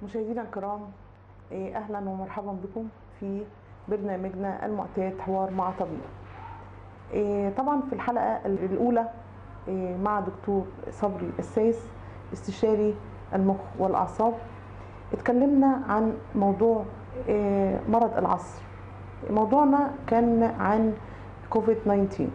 مشاهدينا الكرام إيه، اهلا ومرحبا بكم في برنامجنا المعتاد حوار مع طبيب إيه، طبعا في الحلقه الاولى إيه، مع دكتور صبري السايس استشاري المخ والاعصاب اتكلمنا عن موضوع إيه، مرض العصر موضوعنا كان عن كوفيد 19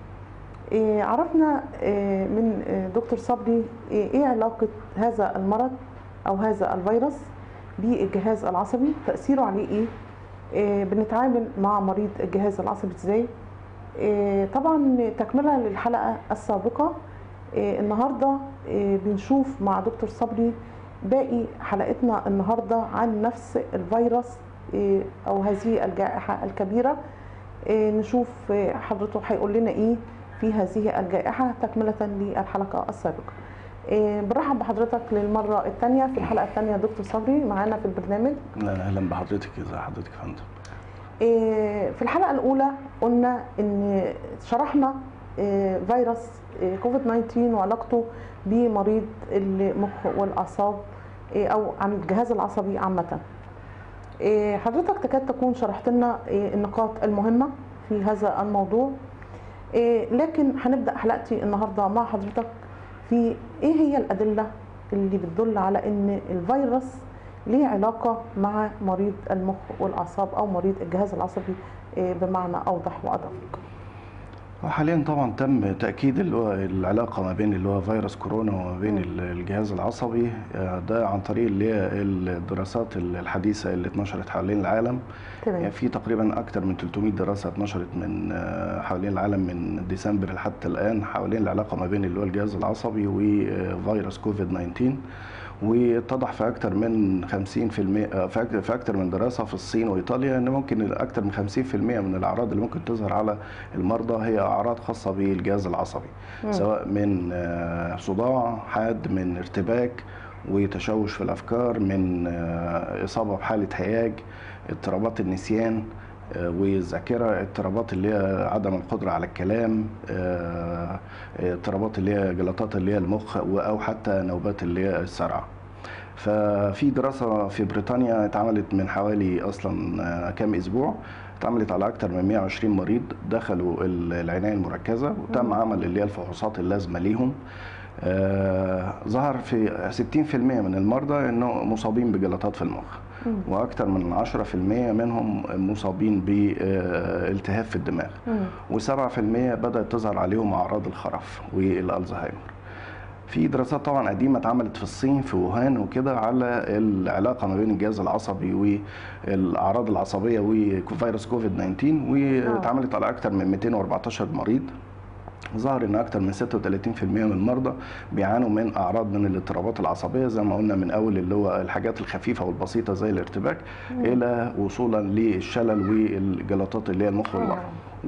إيه، عرفنا إيه، من إيه، دكتور صبري إيه إيه علاقة هذا المرض أو هذا الفيروس بالجهاز العصبي تأثيره عليه إيه إيه، بنتعامل مع مريض الجهاز العصبي إزاي إيه، طبعا تكملة للحلقة السابقة إيه، النهاردة إيه، بنشوف مع دكتور صبري باقي حلقتنا النهاردة عن نفس الفيروس إيه، أو هذه الجائحة الكبيرة إيه، نشوف إيه، حضرته هيقول لنا إيه في هذه الجائحة تكملة للحلقة السابقة إيه، برحب بحضرتك للمرة الثانية في الحلقة الثانية دكتور صبري معانا في البرنامج لا اهلا بحضرتك ازي حضرتك يا فندم إيه، في الحلقة الأولى قلنا إن شرحنا إيه، فيروس إيه، كوفيد 19 وعلاقته بمريض المخ والأعصاب إيه، أو عن الجهاز العصبي عامة. إيه، حضرتك تكاد تكون شرحت لنا إيه، النقاط المهمة في هذا الموضوع إيه، لكن هنبدأ حلقتي النهاردة مع حضرتك في إيه هي الأدلة اللي بتدل على إن الفيروس ليه علاقة مع مريض المخ والأعصاب أو مريض الجهاز العصبي إيه، بمعنى أوضح وأدق. وحاليا طبعا تم تاكيد اللي هو العلاقه ما بين اللي هو فيروس كورونا وما بين ال- الجهاز العصبي آه، ده عن طريق اللي هي الدراسات الحديثه اللي اتنشرت حوالين العالم يعني تمام في تقريبا اكثر من 300 دراسه اتنشرت من آه، حوالين العالم من ديسمبر حتى الان حوالين العلاقه ما بين اللي هو الجهاز العصبي وفيروس كوفيد 19 واتضح في اكثر من 50% آه، في أك- في اكثر من دراسه في الصين وايطاليا ان ممكن اكثر من 50% من الاعراض اللي ممكن تظهر على المرضى هي اعراض خاصه بالجهاز العصبي مم. سواء من آه، صداع حاد من ارتباك وتشوش في الافكار من آه، اصابه بحاله هياج اضطرابات النسيان آه، والذاكره اضطرابات اللي هي عدم القدره على الكلام آه، اضطرابات اللي هي جلطات اللي هي المخ و- او حتى نوبات اللي هي الصرع ففي دراسه في بريطانيا اتعملت من حوالي اصلا آه، كام اسبوع اتعملت على اكثر من 120 مريض دخلوا ال- العنايه المركزه وتم عمل اللي هي الفحوصات اللازمه ليهم آه، ظهر في 60% من المرضى انه مصابين بجلطات في المخ مم. واكثر من 10% منهم مصابين بالتهاب في الدماغ مم. و7% بدات تظهر عليهم اعراض الخرف والالزهايمر في دراسات طبعا قديمه اتعملت في الصين في ووهان وكده على العلاقه ما بين الجهاز العصبي والاعراض العصبيه وفيروس كوفيد 19 واتعملت على اكثر من 214 مريض ظهر ان اكثر من 36% من المرضى بيعانوا من اعراض من الاضطرابات العصبيه زي ما قلنا من اول اللي هو الحاجات الخفيفه والبسيطه زي الارتباك الى وصولا للشلل والجلطات اللي هي المخ والعظم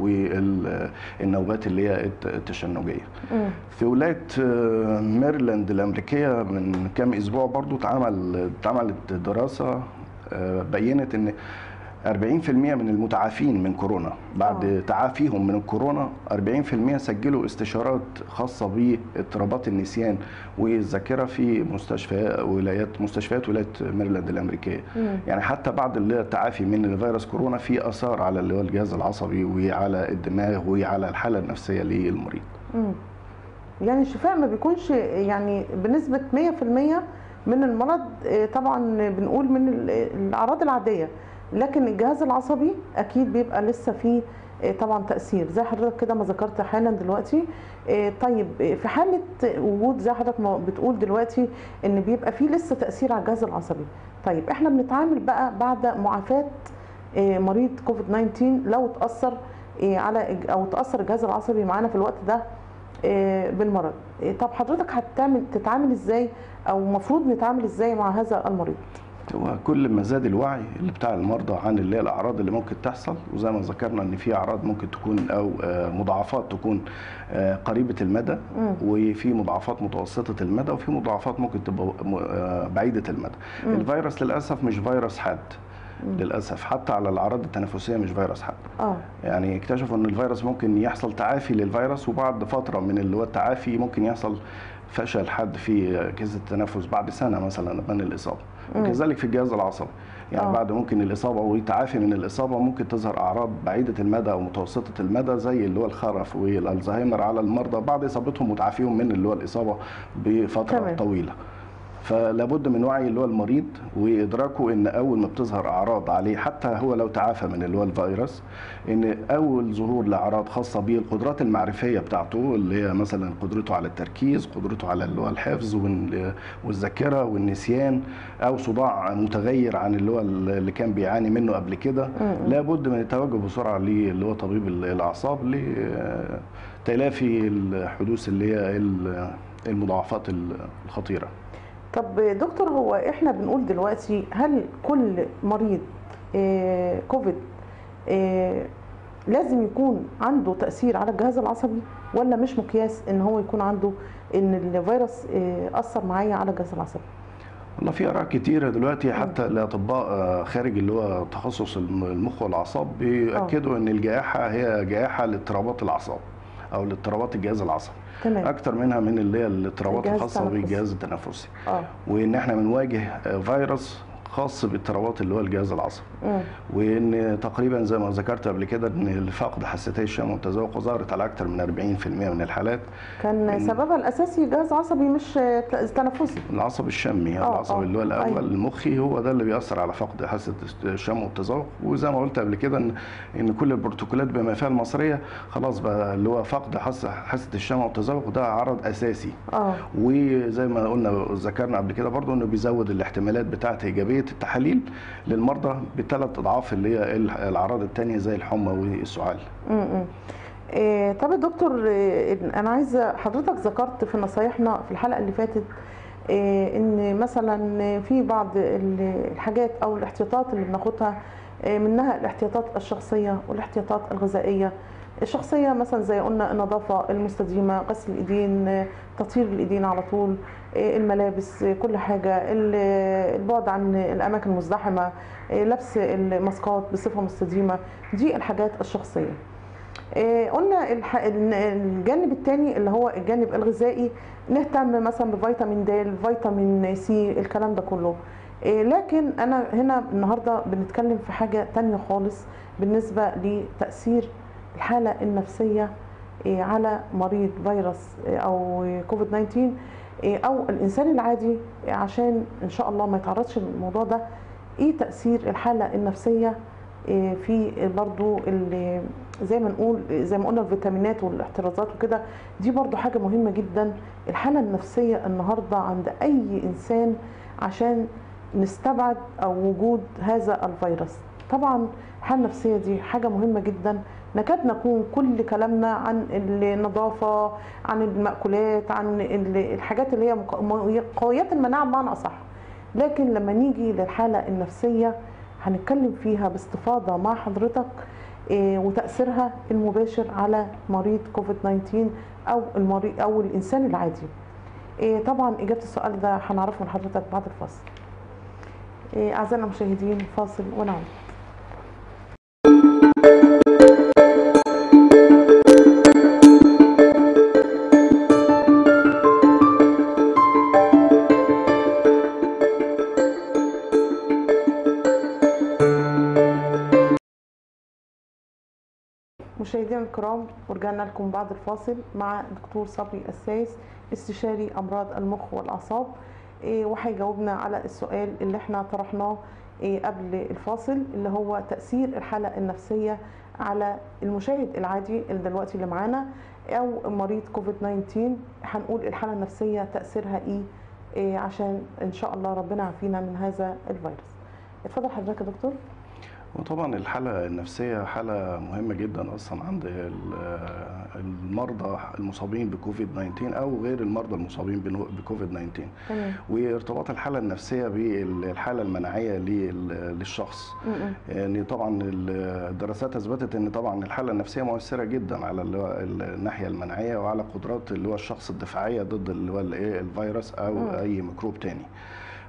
والنوبات اللي هي الت- التشنجيه مم. في ولايه آه، ميرلاند الامريكيه من كام اسبوع برضو اتعمل اتعملت دراسه آه، بينت ان 40% من المتعافين من كورونا بعد آه. تعافيهم من الكورونا 40% سجلوا استشارات خاصه باضطرابات النسيان والذاكره في مستشفى ولايات مستشفيات ولايه ميرلاند الامريكيه مم. يعني حتى بعد اللي هي التعافي من فيروس كورونا في اثار على اللي هو الجهاز العصبي وعلى الدماغ وعلى الحاله النفسيه للمريض مم. يعني الشفاء ما بيكونش يعني بنسبة 100% من المرض آه، طبعا بنقول من ال- الأعراض العادية لكن الجهاز العصبي أكيد بيبقى لسه فيه آه، طبعا تأثير زي حضرتك كده ما ذكرت حالا دلوقتي آه، طيب آه، في حالة وجود زي حضرتك ما بتقول دلوقتي إن بيبقى فيه لسه تأثير على الجهاز العصبي طيب احنا بنتعامل بقى بعد معافاة آه، مريض كوفيد 19 لو اتأثر آه، على او تأثر الجهاز العصبي معانا في الوقت ده آه، بالمرض آه، طب حضرتك هتعمل تتعامل ازاي او المفروض نتعامل ازاي مع هذا المريض هو كل ما زاد الوعي اللي بتاع المرضى عن اللي هي الاعراض اللي ممكن تحصل وزي ما ذكرنا ان في اعراض ممكن تكون او آه، مضاعفات تكون آه، قريبه المدى مم. وفي مضاعفات متوسطه المدى وفي مضاعفات ممكن تبقى م- آه، بعيده المدى مم. الفيروس للاسف مش فيروس حاد للاسف حتى على الاعراض التنفسيه مش فيروس حتى اه يعني اكتشفوا ان الفيروس ممكن يحصل تعافي للفيروس وبعد فتره من اللي هو التعافي ممكن يحصل فشل حد في جهاز التنفس بعد سنه مثلا من الاصابه وكذلك في الجهاز العصبي يعني آه. بعد ممكن الاصابه ويتعافي من الاصابه ممكن تظهر اعراض بعيده المدى او متوسطه المدى زي اللي هو الخرف والالزهايمر على المرضى بعد اصابتهم وتعافيهم من اللي هو الاصابه بفتره تمام. طويله فلابد من وعي اللي هو المريض وادراكه ان اول ما بتظهر اعراض عليه حتى هو لو تعافى من اللي هو الفيروس ان اول ظهور لاعراض خاصه به القدرات المعرفيه بتاعته اللي هي مثلا قدرته على التركيز قدرته على اللي هو الحفظ وال- والذاكره والنسيان او صداع متغير عن اللي هو اللي كان بيعاني منه قبل كده لابد من التوجه بسرعه للي هو طبيب الاعصاب لتلافي الحدوث اللي هي ال- المضاعفات الخطيره طب دكتور هو احنا بنقول دلوقتي هل كل مريض آه، كوفيد آه، لازم يكون عنده تأثير على الجهاز العصبي ولا مش مقياس ان هو يكون عنده ان الفيروس آه، أثر معايا على الجهاز العصبي والله في اراء كتيره دلوقتي حتى الاطباء آه، خارج اللي هو تخصص الم- المخ والاعصاب بياكدوا ان الجائحه هي جائحه لاضطرابات الاعصاب او لاضطرابات الجهاز العصبي تمام اكتر منها من اللي هي الاضطرابات الجهاز الخاصه التنفسي. بالجهاز التنفسي اه وان احنا بنواجه آه، فيروس خاص باضطرابات اللي هو الجهاز العصبي مم. وان تقريبا زي ما ذكرت قبل كده ان الفقد حساسيه الشم والتذوق ظهرت على اكثر من 40% من الحالات كان سببها الأساسي جهاز عصبي مش آه، تنفسي العصب الشمي آه، العصب آه، اللي هو الاول أيوة. المخي هو ده اللي بيأثر على فقد حاسه الشم والتذوق وزي ما قلت قبل كده ان ان كل البروتوكولات بما فيها المصريه خلاص بقى اللي هو فقد حاسه حاسه الشم والتذوق ده عرض اساسي اه وزي ما قلنا ذكرنا قبل كده برضو انه بيزود الاحتمالات بتاعه ايجابيه التحاليل للمرضى بثلاث اضعاف اللي هي الاعراض الثانيه زي الحمى والسعال امم إيه طب يا دكتور إيه انا عايزه حضرتك ذكرت في نصايحنا في الحلقه اللي فاتت إيه ان مثلا في بعض ال- الحاجات او الاحتياطات اللي بناخدها إيه منها الاحتياطات الشخصيه والاحتياطات الغذائيه الشخصيه مثلا زي قلنا النظافه المستديمه غسل الايدين إيه، تطهير الايدين على طول إيه، الملابس إيه، كل حاجه ال- البعد عن الاماكن المزدحمه إيه، لبس الماسكات بصفه مستديمه دي الحاجات الشخصيه إيه، قلنا الح- ال- الجانب الثاني اللي هو الجانب الغذائي نهتم مثلا بفيتامين د فيتامين سي الكلام ده كله إيه، لكن انا هنا النهارده بنتكلم في حاجه تانية خالص بالنسبه لتاثير الحاله النفسيه إيه، على مريض فيروس إيه، او كوفيد 19 إيه، او الانسان العادي إيه، عشان ان شاء الله ما يتعرضش للموضوع ده ايه تاثير الحاله النفسيه إيه، في برضو ال- زي ما نقول زي ما قلنا الفيتامينات والاحترازات وكده دي برضو حاجة مهمة جدا الحالة النفسية النهاردة عند أي إنسان عشان نستبعد أو وجود هذا الفيروس طبعا الحالة النفسية دي حاجة مهمة جدا نكاد نكون كل كلامنا عن النظافة عن المأكولات عن ال- الحاجات اللي هي مق- م- قويات المناعة بمعنى أصح لكن لما نيجي للحالة النفسية هنتكلم فيها باستفاضة مع حضرتك إيه، وتأثيرها المباشر على مريض كوفيد 19 أو المريض أو الإنسان العادي. إيه، طبعا إجابة السؤال ده هنعرفه من حضرتك بعد الفاصل. إيه، أعزائنا المشاهدين فاصل ونعود. مشاهدينا الكرام ورجعنا لكم بعد الفاصل مع دكتور صبري السايس استشاري امراض المخ والاعصاب إيه، وهيجاوبنا على السؤال اللي احنا طرحناه إيه، قبل الفاصل اللي هو تاثير الحاله النفسيه على المشاهد العادي اللي دلوقتي اللي معانا او مريض كوفيد 19 هنقول الحاله النفسيه تاثيرها ايه, إيه عشان ان شاء الله ربنا يعافينا من هذا الفيروس اتفضل حضرتك يا دكتور وطبعا الحالة النفسية حالة مهمة جدا أصلا عند ال- المرضى المصابين بكوفيد 19 أو غير المرضى المصابين بنو- بكوفيد 19 تمام وارتباط الحالة النفسية بالحالة المناعية لل- للشخص م-م. يعني طبعا الدراسات اثبتت ان طبعا الحاله النفسيه مؤثره جدا على اللي هو الناحيه المناعيه وعلى قدرات اللي هو الشخص الدفاعيه ضد اللي هو الايه الفيروس او مم. اي ميكروب تاني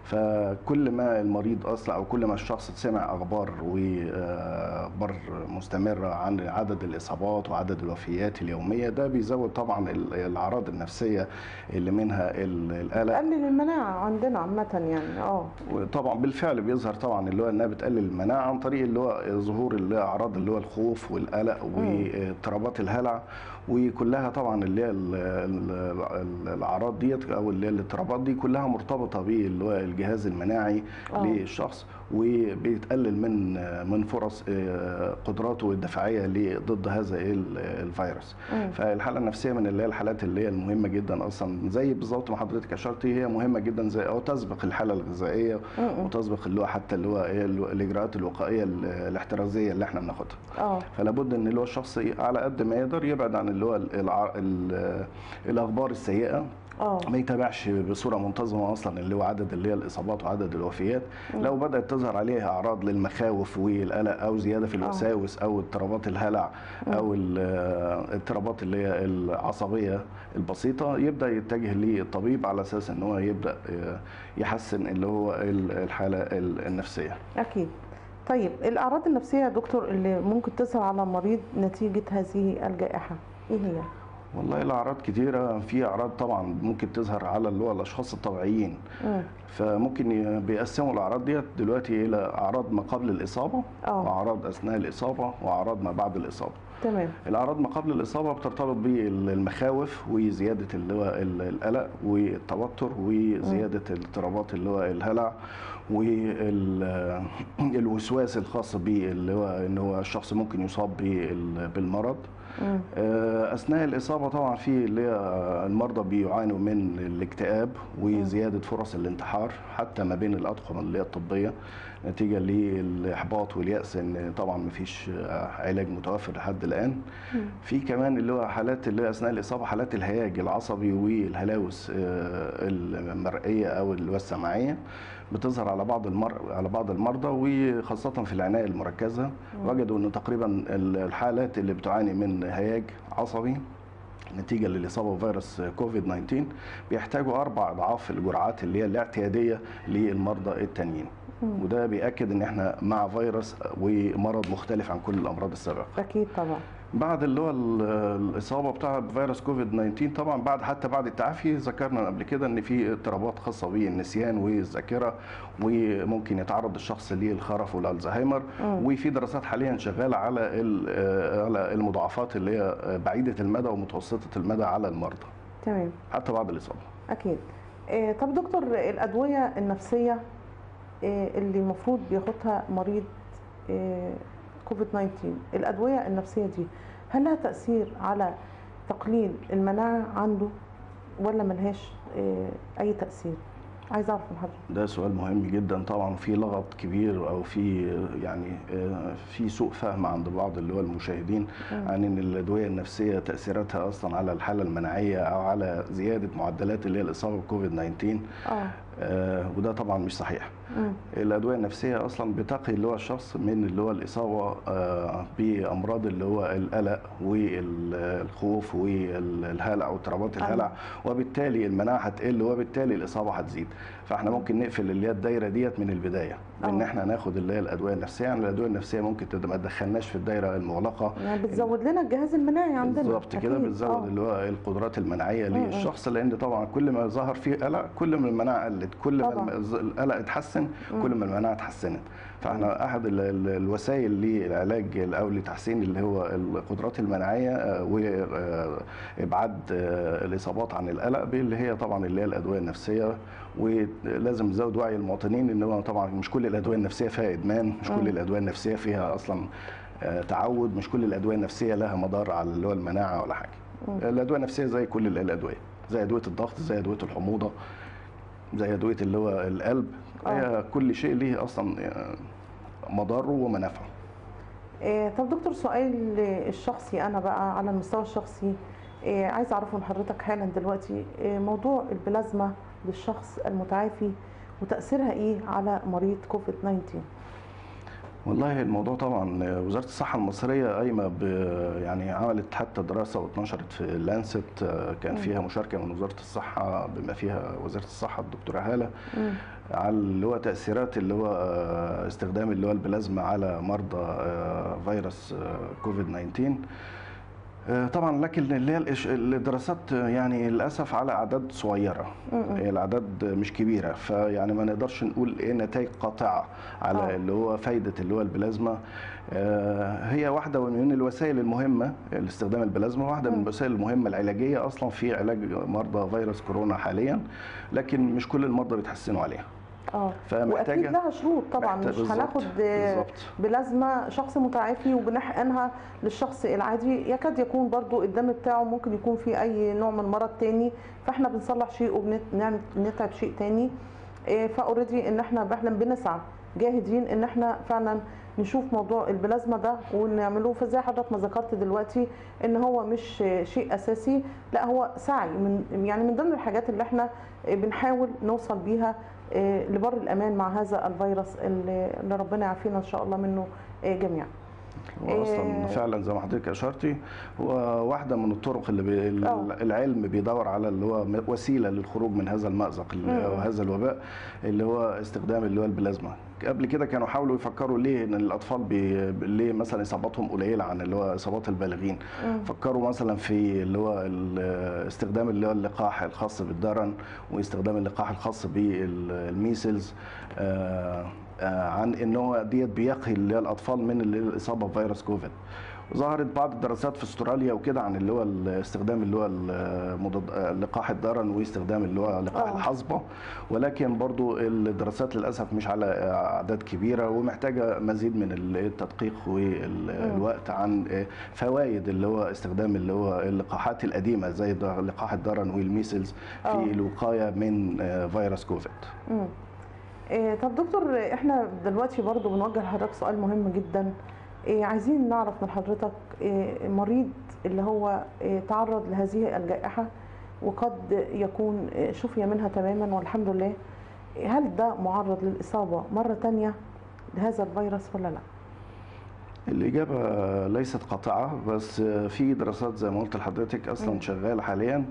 فكل ما المريض اصلا او كل ما الشخص سمع اخبار واخبار مستمره عن عدد الاصابات وعدد الوفيات اليوميه ده بيزود طبعا ال- الاعراض النفسيه اللي منها ال- القلق تقلل المناعه عندنا عامه يعني اه وطبعا بالفعل بيظهر طبعا اللي هو انها بتقلل المناعه عن طريق اللي هو ظهور اللي هي اعراض اللي هو الخوف والقلق واضطرابات الهلع وكلها طبعا اللي هي ال- ال- ال- الاعراض ديت او اللي هي الاضطرابات دي كلها مرتبطه باللي هو الجهاز المناعي آه. للشخص وبيتقلل من من فرص آه، قدراته الدفاعيه ل- ضد هذا ال- الفيروس مم. فالحاله النفسيه من اللي هي الحالات اللي هي المهمه جدا اصلا زي بالظبط ما حضرتك اشرتي هي مهمه جدا زي او تسبق الحاله الغذائيه مم. وتسبق اللي هو حتى اللي هو إيه ال- الاجراءات الوقائيه ال- الاحترازيه اللي احنا بناخدها اه فلا بد ان اللي هو الشخص ي- على قد ما يقدر يبعد عن اللي هو ال- الع- ال- الاخبار السيئه اه ما يتابعش بصوره منتظمه اصلا اللي هو عدد اللي هي الاصابات وعدد الوفيات لو بدات تظهر عليه اعراض للمخاوف والقلق او زياده في الوساوس او اضطرابات الهلع او ال- الاضطرابات اللي هي العصبيه البسيطه يبدا يتجه للطبيب على اساس ان هو يبدا يحسن اللي هو ال- الحاله ال- النفسيه اكيد طيب الاعراض النفسيه يا دكتور اللي ممكن تظهر على المريض نتيجه هذه الجائحه ايه هي والله الاعراض كتيره في اعراض طبعا ممكن تظهر على اللي هو الاشخاص الطبيعيين مم. فممكن ي- بيقسموا الاعراض ديت دلوقتي الى اعراض ما قبل الاصابه آه. واعراض اثناء الاصابه واعراض ما بعد الاصابه تمام الاعراض ما قبل الاصابه بترتبط بالمخاوف وزياده اللي هو ال- القلق والتوتر وزياده الاضطرابات اللي هو الهلع والوسواس الخاص به اللي هو ان هو الشخص ممكن يصاب بال- بالمرض مم. آه، اثناء الاصابه طبعا في اللي هي المرضى بيعانوا من الاكتئاب وزياده فرص الانتحار حتى ما بين الاطقم اللي هي الطبيه نتيجه للاحباط والياس ان طبعا ما فيش علاج متوفر لحد الان في كمان اللي هو حالات اللي هي اثناء الاصابه حالات الهياج العصبي والهلاوس آه، المرئيه او اللي هو السمعيه بتظهر على بعض المر... على بعض المرضى وخاصه في العنايه المركزه وجدوا ان تقريبا ال- الحالات اللي بتعاني من هياج عصبي نتيجه للاصابه بفيروس كوفيد 19 بيحتاجوا اربع اضعاف الجرعات اللي هي الاعتياديه للمرضى التانيين وده بياكد ان احنا مع فيروس ومرض مختلف عن كل الامراض السابقه اكيد طبعا بعد اللي هو ال- الاصابه بتاع فيروس كوفيد 19 طبعا بعد حتى بعد التعافي ذكرنا قبل كده ان في اضطرابات خاصه بالنسيان والذاكره وممكن يتعرض الشخص للخرف والالزهايمر وفي دراسات حاليا شغاله على ال- على المضاعفات اللي هي بعيده المدى ومتوسطه المدى على المرضى تمام حتى بعد الاصابه اكيد إيه طب دكتور الادويه النفسيه إيه اللي المفروض بياخدها مريض إيه كوفيد 19 الادويه النفسيه دي هل لها تاثير على تقليل المناعه عنده ولا ملهاش إيه اي تاثير عايز اعرف من حضرتك ده سؤال مهم جدا طبعا في لغط كبير او في يعني آه، في سوء فهم عند بعض اللي هو المشاهدين عن ان الادويه النفسيه تاثيراتها اصلا على الحاله المناعيه او على زياده معدلات اللي هي الاصابه بكوفيد 19 اه آه، وده طبعا مش صحيح مم. الادويه النفسيه اصلا بتقي اللي هو الشخص من اللي هو الاصابه آه، بامراض اللي هو القلق والخوف والهلع واضطرابات الهلع وبالتالي المناعه هتقل وبالتالي الاصابه هتزيد فاحنا ممكن نقفل اللي هي الدايره ديت من البدايه بان آه. احنا ناخد اللي هي الادويه النفسيه يعني الادويه النفسيه ممكن تد- ما تدخلناش في الدايره المغلقه يعني بتزود لنا الجهاز المناعي عندنا بالظبط كده أكيد. بتزود آه. اللي هو القدرات المناعيه مم. للشخص لان طبعا كل ما ظهر فيه قلق كل ما المناعه قلت كل ما طبعاً. الم- القلق اتحسن كل ما المناعه اتحسنت فاحنا احد ال- ال- الوسائل للعلاج او لتحسين اللي هو القدرات المناعيه آه، وابعاد آه، الاصابات عن القلق اللي هي طبعا اللي هي الادويه النفسيه ولازم نزود وعي المواطنين ان هو طبعا مش كل الادويه النفسيه فيها ادمان مش كل الادويه النفسيه فيها اصلا آه، تعود مش كل الادويه النفسيه لها مضار على اللي هو المناعه ولا حاجه الادويه النفسيه زي كل ال- الادويه زي ادويه الضغط زي ادويه الحموضه زي ادويه اللي هو القلب هي كل شيء ليه اصلا آه، مضاره ومنافعه إيه طب دكتور سؤال الشخصي انا بقى على المستوى الشخصي إيه عايز اعرفه من حضرتك حالا دلوقتي إيه موضوع البلازما للشخص المتعافي وتاثيرها ايه على مريض كوفيد 19 والله الموضوع طبعا وزاره الصحه المصريه قايمه ب يعني عملت حتى دراسه واتنشرت في لانست كان فيها مشاركه من وزاره الصحه بما فيها وزاره الصحه الدكتوره هاله مم. على اللي هو تاثيرات اللي هو استخدام اللي هو البلازما على مرضى فيروس كوفيد 19 طبعا لكن اللي هي الإش- الدراسات يعني للاسف على اعداد صغيره هي الاعداد مش كبيره فيعني ما نقدرش نقول ايه نتائج قاطعه على آه. اللي هو فايده اللي هو البلازما آه، هي واحده من الوسائل المهمه لاستخدام البلازما واحده من الوسائل المهمه العلاجيه اصلا في علاج مرضى فيروس كورونا حاليا لكن مش كل المرضى بيتحسنوا عليها اه فمحتاجة- واكيد لها شروط طبعا محتاج- مش بالظبط، هناخد آه، بالظبط. بلازما شخص متعافي وبنحقنها للشخص العادي يكاد يكون برضو الدم بتاعه ممكن يكون فيه اي نوع من مرض تاني فاحنا بنصلح شيء وبنتعب شيء تاني فاوريدي ان احنا احنا بنسعى جاهدين ان احنا فعلا نشوف موضوع البلازما ده ونعمله فزي حضرتك ما ذكرت دلوقتي ان هو مش شيء اساسي لا هو سعي من يعني من ضمن الحاجات اللي احنا بنحاول نوصل بيها لبر الامان مع هذا الفيروس اللي اللي ربنا يعافينا ان شاء الله منه جميعا هو اصلا إيه. فعلا زي ما حضرتك اشرتي هو واحده من الطرق اللي بي آه. العلم بيدور على اللي هو وسيله للخروج من هذا المازق اللي مم. هو هذا الوباء اللي هو استخدام اللي هو البلازما قبل كده كانوا حاولوا يفكروا ليه ان الاطفال بي... ليه مثلا اصاباتهم قليله عن اللي هو اصابات البالغين مم. فكروا مثلا في اللي هو ال- استخدام اللي هو اللقاح الخاص بالدرن واستخدام اللقاح الخاص بالميسلز آه، آه، عن ان هو ديت بيقي اللي هي الاطفال من اللي هي الاصابه بفيروس كوفيد ظهرت بعض الدراسات في استراليا وكده عن اللي هو استخدام اللي هو المضاد- لقاح الدرن واستخدام اللي هو لقاح آه. الحصبه ولكن برضو الدراسات للاسف مش على اعداد كبيره ومحتاجه مزيد من التدقيق والوقت عن فوائد اللي هو استخدام اللي هو اللقاحات القديمه زي لقاح الدرن والميسلز في آه. الوقايه من فيروس كوفيد مم. إيه طب دكتور احنا دلوقتي برضو بنوجه لحضرتك سؤال مهم جدا إيه عايزين نعرف من حضرتك إيه مريض اللي هو إيه تعرض لهذه الجائحة وقد يكون إيه شفي منها تماما والحمد لله إيه هل ده معرض للإصابة مرة تانية لهذا الفيروس ولا لا؟ الإجابة ليست قاطعة بس في دراسات زي ما قلت لحضرتك أصلا مم. شغالة حاليا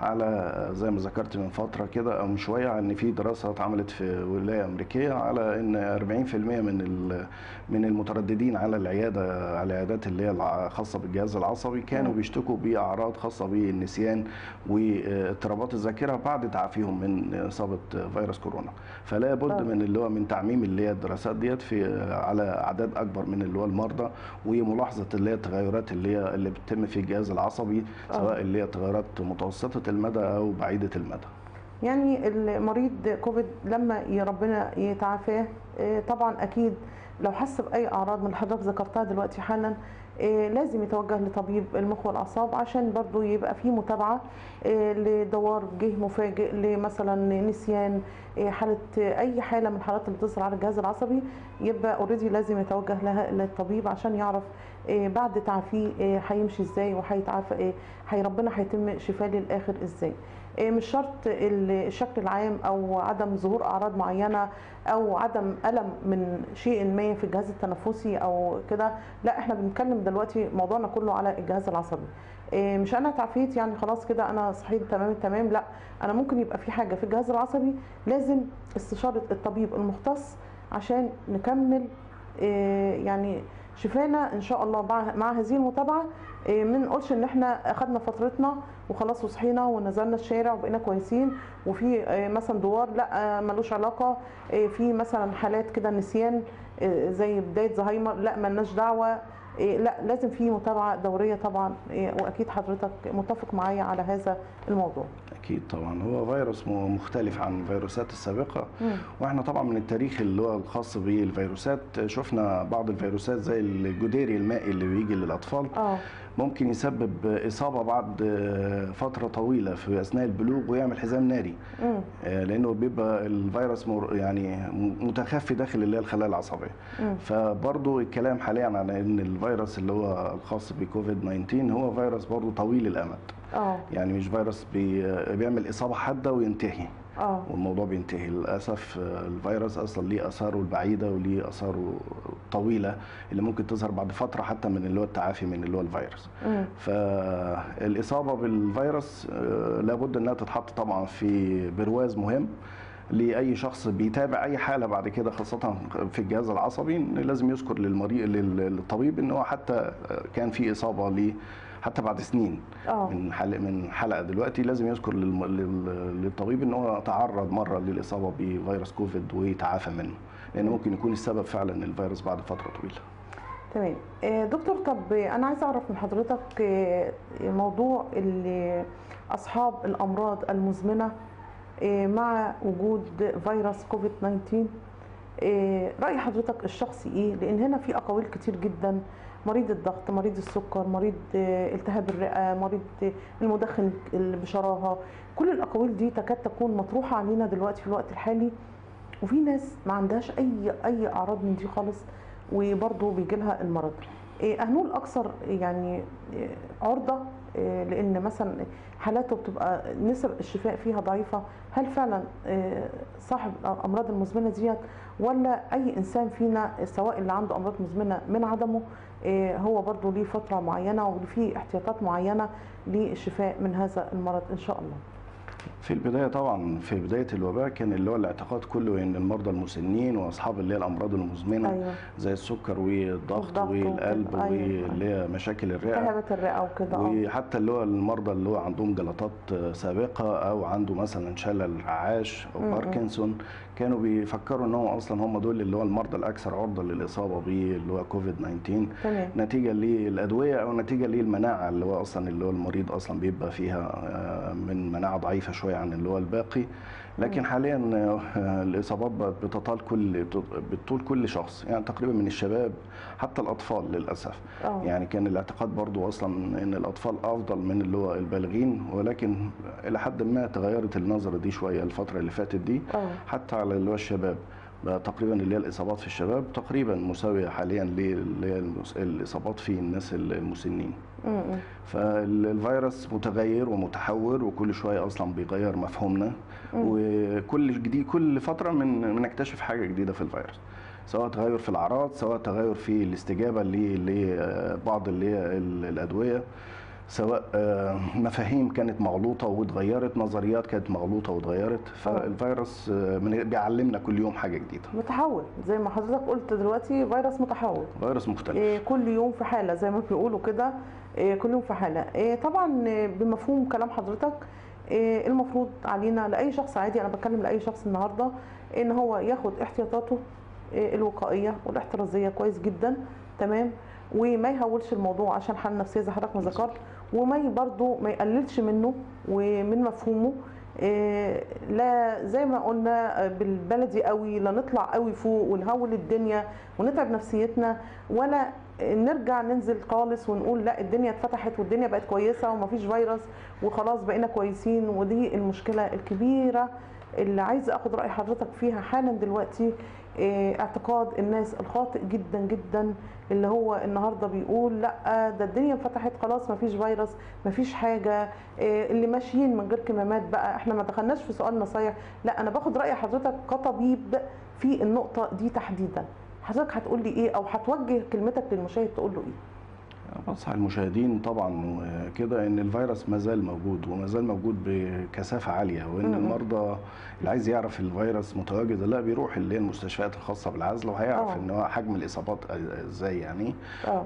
على زي ما ذكرت من فترة كده أو من شوية إن في دراسة اتعملت في ولاية أمريكية على إن 40% من ال- من المترددين على العيادة على العيادات اللي هي الع- خاصة بالجهاز العصبي كانوا مم. بيشتكوا بأعراض خاصة بالنسيان واضطرابات الذاكرة بعد تعافيهم من إصابة فيروس كورونا فلا بد آه. من اللي هو من تعميم اللي هي الدراسات ديت في على اعداد اكبر من اللي هو المرضى وملاحظه اللي هي التغيرات اللي هي اللي بتتم في الجهاز العصبي آه. سواء اللي هي تغيرات متوسطه المدى او بعيده المدى يعني المريض كوفيد لما ي- ربنا يتعافاه إيه، طبعا اكيد لو حس باي اعراض من اللي حضرتك ذكرتها دلوقتي حالا إيه، لازم يتوجه لطبيب المخ والاعصاب عشان برضو يبقى في متابعه إيه، لدوار جه مفاجئ لمثلا نسيان إيه، حاله اي حاله من الحالات اللي بتظهر على الجهاز العصبي يبقى اوريدي لازم يتوجه لها للطبيب عشان يعرف إيه، بعد تعافيه إيه، هيمشي ازاي وهيتعافى ايه هي ربنا هيتم شفاه للاخر ازاي إيه، مش شرط ال- الشكل العام او عدم ظهور اعراض معينه او عدم الم من شيء ما في الجهاز التنفسي او كده لا احنا بنتكلم دلوقتي موضوعنا كله على الجهاز العصبي إيه، مش انا تعافيت يعني خلاص كده انا صحيت تمام التمام لا انا ممكن يبقى في حاجه في الجهاز العصبي لازم استشاره الطبيب المختص عشان نكمل إيه، يعني شفانا ان شاء الله مع مع هذه المتابعه إيه، ما نقولش ان احنا اخدنا فترتنا وخلاص وصحينا ونزلنا الشارع وبقينا كويسين وفي آه، مثلا دوار لا آه، ملوش علاقه آه، في مثلا حالات كده نسيان آه، زي بدايه زهايمر لا ملناش دعوه آه، لا لازم في متابعه دوريه طبعا آه، واكيد حضرتك متفق معايا على هذا الموضوع اكيد طبعا هو فيروس م- مختلف عن الفيروسات السابقه مم. واحنا طبعا من التاريخ اللي هو الخاص بالفيروسات شفنا بعض الفيروسات زي الجديري المائي اللي بيجي للاطفال اه ممكن يسبب اصابه بعد فتره طويله في اثناء البلوغ ويعمل حزام ناري مم. آه، لانه بيبقى الفيروس مر- يعني متخفي داخل اللي هي الخلايا العصبيه مم. فبرضه الكلام حاليا عن ان الفيروس اللي هو الخاص بكوفيد 19 هو فيروس برضه طويل الامد اه يعني مش فيروس بي بيعمل اصابه حاده وينتهي اه والموضوع بينتهي للاسف آه، الفيروس اصلا ليه اثاره البعيده وليه اثاره الطويله اللي ممكن تظهر بعد فتره حتى من اللي هو التعافي من اللي هو الفيروس مم. فالاصابه بالفيروس آه، لابد انها تتحط طبعا في برواز مهم لاي شخص بيتابع اي حاله بعد كده خاصه في الجهاز العصبي إن لازم يذكر للمريض لل- للطبيب ان هو حتى كان في اصابه ليه حتى بعد سنين اه من حلقه من حلقه دلوقتي لازم يذكر للم- لل- للطبيب ان هو تعرض مره للاصابه بفيروس كوفيد ويتعافى منه لان ممكن يكون السبب فعلا الفيروس بعد فتره طويله تمام آه، دكتور طب انا عايزه اعرف من حضرتك آه، موضوع ال- اصحاب الامراض المزمنه آه، مع وجود فيروس كوفيد 19 آه، راي حضرتك الشخصي ايه لان هنا في اقاويل كتير جدا مريض الضغط مريض السكر مريض آه، التهاب الرئه مريض آه، المدخن اللي بشراهه كل الاقاويل دي تكاد تكون مطروحه علينا دلوقتي في الوقت الحالي وفي ناس ما عندهاش اي اي اعراض من دي خالص وبرضه بيجي لها المرض إيه اهنو الاكثر يعني إيه عرضه إيه لان مثلا حالاته بتبقى نسب الشفاء فيها ضعيفه هل فعلا إيه صاحب الامراض المزمنه ديت ولا اي انسان فينا سواء اللي عنده امراض مزمنه من عدمه إيه هو برضه ليه فتره معينه وفي احتياطات معينه للشفاء من هذا المرض ان شاء الله في البداية طبعا في بداية الوباء كان اللي هو الاعتقاد كله ان المرضى المسنين واصحاب اللي هي الامراض المزمنة ايوه زي السكر والضغط والضغط والقلب وكده، أيوة. واللي هي مشاكل الرئة التهابات الرئه وكده اه وحتى اللي هو المرضى اللي هو عندهم جلطات سابقة او عنده مثلا شلل رعاش او م-م. باركنسون كانوا بيفكروا ان هو اصلا هم دول اللي هو المرضى الاكثر عرضة للاصابة باللي هو كوفيد 19 تمام نتيجة للأدوية أو نتيجة للمناعة اللي هو أصلا اللي هو المريض أصلا بيبقى فيها آه، من مناعة ضعيفة شوية عن اللي هو الباقي لكن حاليا آه، الإصابات بقت بتطال كل بتطول كل شخص يعني تقريبا من الشباب حتى الأطفال للأسف اه يعني كان الاعتقاد برضو أصلا إن الأطفال أفضل من اللي هو البالغين ولكن إلى حد ما تغيرت النظرة دي شوية الفترة اللي فاتت دي اه حتى على اللي هو الشباب بقى تقريبا اللي هي الاصابات في الشباب تقريبا مساويه حاليا للي هي المس- الاصابات في الناس المسنين م-م. فالفيروس متغير ومتحور وكل شويه اصلا بيغير مفهومنا وكل جديد كل فتره من بنكتشف حاجه جديده في الفيروس سواء تغير في الاعراض سواء تغير في الاستجابه ل- لبعض اللي هي ال- الادويه سواء آه، مفاهيم كانت مغلوطه واتغيرت نظريات كانت مغلوطه واتغيرت فالفيروس آه، من- بيعلمنا كل يوم حاجه جديده متحول زي ما حضرتك قلت دلوقتي فيروس متحول فيروس مختلف إيه كل يوم في حاله زي ما بيقولوا كده إيه كل يوم في حاله إيه طبعا إيه بمفهوم كلام حضرتك إيه المفروض علينا لاي شخص عادي انا بتكلم لاي شخص النهارده ان هو ياخد احتياطاته إيه الوقائيه والاحترازيه كويس جدا تمام وما يهولش الموضوع عشان حاله نفسيه زي حضرتك ما ذكرت وما ي- برضه ما يقللش منه ومن مفهومه إيه، لا زي ما قلنا آه، بالبلدي قوي لا نطلع قوي فوق ونهول الدنيا ونتعب نفسيتنا ولا نرجع ننزل خالص ونقول لا الدنيا اتفتحت والدنيا بقت كويسه ومفيش فيروس وخلاص بقينا كويسين ودي المشكله الكبيره اللي عايزه اخد راي حضرتك فيها حالا دلوقتي إيه، اعتقاد الناس الخاطئ جدا جدا اللي هو النهارده بيقول لا ده الدنيا انفتحت خلاص مفيش فيروس مفيش حاجه إيه، اللي ماشيين من غير كمامات بقى احنا ما دخلناش في سؤال نصايح لا انا باخد راي حضرتك كطبيب في النقطه دي تحديدا حضرتك هتقول لي ايه او هتوجه كلمتك للمشاهد تقول له ايه بنصح المشاهدين طبعا كده ان الفيروس ما زال موجود وما زال موجود بكثافه عاليه وان مم. المرضى اللي عايز يعرف الفيروس متواجد ولا لا بيروح اللي هي المستشفيات الخاصه بالعزل وهيعرف آه. ان هو حجم الاصابات ازاي يعني اه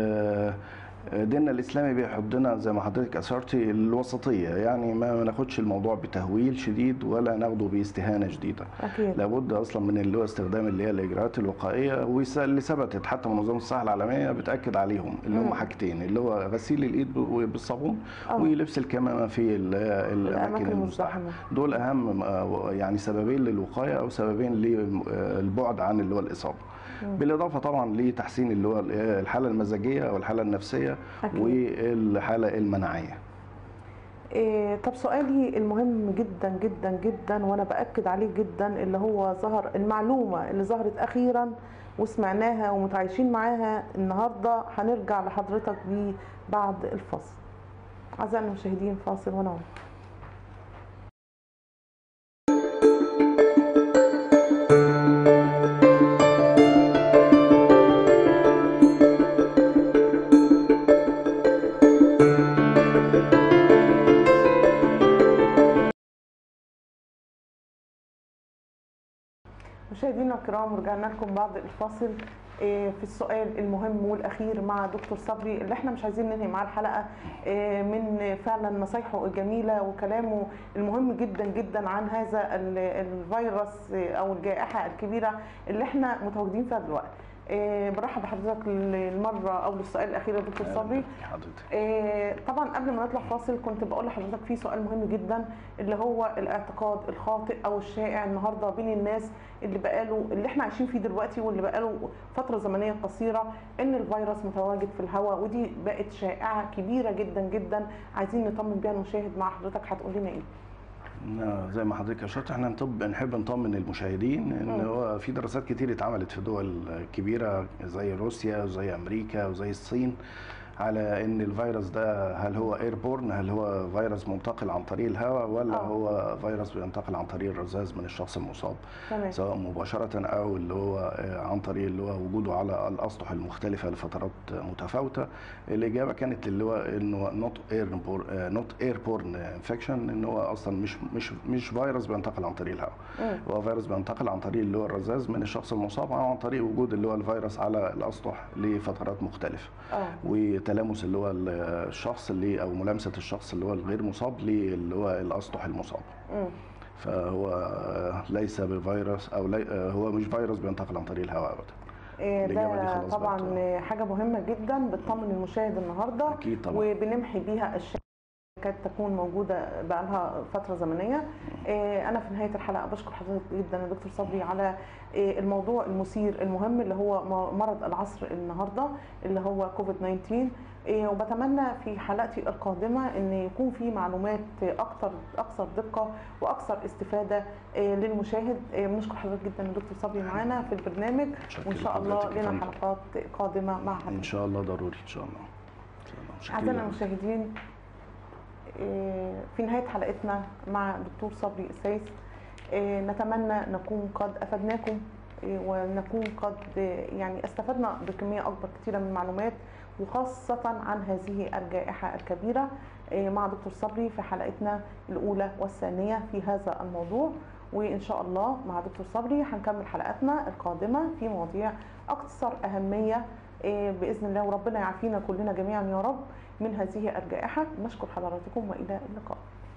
وديننا الاسلامي بيحضنا زي ما حضرتك اشرتي الوسطيه يعني ما ناخدش الموضوع بتهويل شديد ولا ناخده باستهانه شديده اكيد لابد اصلا من اللي هو استخدام اللي هي الاجراءات الوقائيه واللي ثبتت حتى منظمه الصحه العالميه بتاكد عليهم اللي مم. هم حاجتين اللي هو غسيل الايد ب- بالصابون آه. ولبس الكمامه في ال- الاماكن الاماكن المزدحمه المزدحمه دول اهم آه، يعني سببين للوقايه او سببين للبعد عن اللي هو الاصابه مم. بالاضافه طبعا لتحسين اللي هو الحاله المزاجيه او الحاله النفسيه أكيد. والحاله المناعيه إيه طب سؤالي المهم جدا جدا جدا وانا باكد عليه جدا اللي هو ظهر المعلومه اللي ظهرت اخيرا وسمعناها ومتعايشين معاها النهارده هنرجع لحضرتك بيه بعد الفصل اعزائي المشاهدين فاصل ونعود مشاهدينا الكرام رجعنا لكم بعد الفاصل آه، في السؤال المهم والاخير مع دكتور صبري اللي احنا مش عايزين ننهي معاه الحلقه آه، من فعلا نصايحه الجميله وكلامه المهم جدا جدا عن هذا ال- الفيروس آه، او الجائحه الكبيره اللي احنا متواجدين فيها دلوقتي آه، برحب بحضرتك للمره او للسؤال الاخير يا دكتور صبري حضرتك آه، طبعا قبل ما نطلع فاصل كنت بقول لحضرتك في سؤال مهم جدا اللي هو الاعتقاد الخاطئ او الشائع النهارده بين الناس اللي بقاله اللي احنا عايشين فيه دلوقتي واللي بقاله فتره زمنيه قصيره ان الفيروس متواجد في الهواء ودي بقت شائعه كبيره جدا جدا عايزين نطمن بيها المشاهد مع حضرتك هتقول لنا ايه؟ آه، زي ما حضرتك اشرت احنا نطب نحب نطمن المشاهدين ان مم. هو في دراسات كتير اتعملت في دول كبيره زي روسيا وزي امريكا وزي الصين على ان الفيروس ده هل هو ايربورن هل هو فيروس منتقل عن طريق الهواء ولا آه. هو فيروس بينتقل عن طريق الرذاذ من الشخص المصاب تمام سواء مباشرة أو اللي هو آه، عن طريق اللي هو وجوده على الأسطح المختلفة لفترات متفاوتة الإجابة كانت اللي هو إنه نوت ايربورن نوت ايربورن انفكشن إن هو أصلا مش مش مش فيروس بينتقل عن طريق الهواء مم. هو فيروس بينتقل عن طريق اللي هو الرذاذ من الشخص المصاب أو عن طريق وجود اللي هو الفيروس على الأسطح لفترات مختلفة اه وتلامس اللي هو الشخص اللي أو ملامسة الشخص اللي هو الغير مصاب للي هو الأسطح المصاب مم. فهو آه، ليس بفيروس او لي آه، هو مش فيروس بينتقل عن طريق الهواء ابدا إيه الإجابة دي ده خلاص طبعا بقت- حاجه مهمه جدا بتطمن المشاهد النهارده اكيد طبعا وبنمحي بيها الشائعات كانت تكون موجوده بقالها فتره زمنيه إيه، انا في نهايه الحلقه بشكر حضرتك جدا يا دكتور صبري على إيه، الموضوع المثير المهم اللي هو م- مرض العصر النهارده اللي هو كوفيد 19 إيه، وبتمنى في حلقتي القادمه ان يكون في معلومات اكتر اكثر دقه واكثر استفاده إيه، للمشاهد إيه، بنشكر حضرتك جدا يا دكتور صبري معانا في البرنامج متشكر وان شاء الله لحضرتك يا لنا فندم. حلقات قادمه مع ان حضرتك شاء الله ضروري ان شاء الله ان شاء الله متشكرين اعزائنا يا المشاهدين إيه، في نهايه حلقتنا مع دكتور صبري السيس إيه، نتمنى نكون قد افدناكم إيه، ونكون قد إيه، يعني استفدنا بكميه اكبر كثيره من المعلومات وخاصه عن هذه الجائحه الكبيره إيه، مع دكتور صبري في حلقتنا الاولى والثانيه في هذا الموضوع وان شاء الله مع دكتور صبري هنكمل حلقاتنا القادمه في مواضيع اكثر اهميه إيه، باذن الله وربنا يعافينا كلنا جميعا يا رب من هذه الجائحه نشكر حضراتكم والى اللقاء